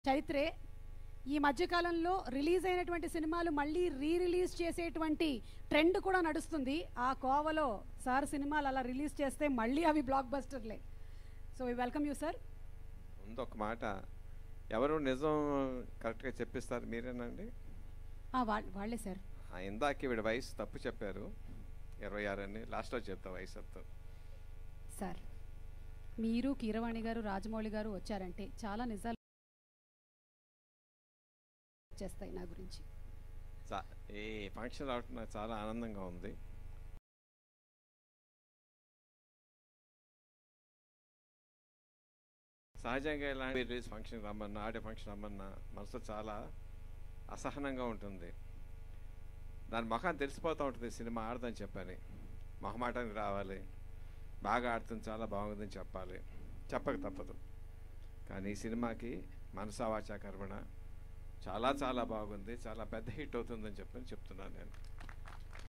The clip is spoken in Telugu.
చరిత్రే ఈ మధ్యకాలంలో రిలీజ్ అయినటువంటి సినిమాలు మళ్ళీ రీ రిలీజ్ చేసేటువంటి ట్రెండ్ కూడా నడుస్తుంది ఆ కోవలో సార్ సినిమాలు అలా రిలీజ్ చేస్తే మళ్ళీ అవి బ్లాక్ బస్టర్లే so we welcome you sir ముందు ఒక మాట ఎవరు నిజం కరెక్ట్గా చెప్పిస్తారు మీరేనండి వాళ్ళే సార్ ఆ, ఇందాక వీడి వయసు తప్పు చెప్పారు ఇరవై ఆరు అని లాస్ట్లో చెప్తా వయసు అంతా సార్ మీరు కీరవాణి గారు రాజమౌళి గారు వచ్చారంటే చాలా నిజాలు చేస్తాయి నా గురించి చా- ఈ ఫంక్షన్ రావటం నాకు చాలా ఆనందంగా ఉంది సహజంగా ఇలాంటి రిలీజ్ ఫంక్షన్ రమ్మన్నా ఆడే ఫంక్షన్ రమ్మన్నా మనసు చాలా అసహనంగా ఉంటుంది దాని ముఖాన్ని తెలిసిపోతూ ఉంటుంది సినిమా ఆడదని చెప్పని మొహమాటానికి రావాలి బాగా ఆడుతుంది చాలా బాగుందని చెప్పాలి చెప్పక తప్పదు కానీ ఈ సినిమాకి మనసా వాచా కర్మణ చాలా చాలా బాగుంది చాలా పెద్ద హిట్ అవుతుందని చెప్పని చెప్తున్నాను నేను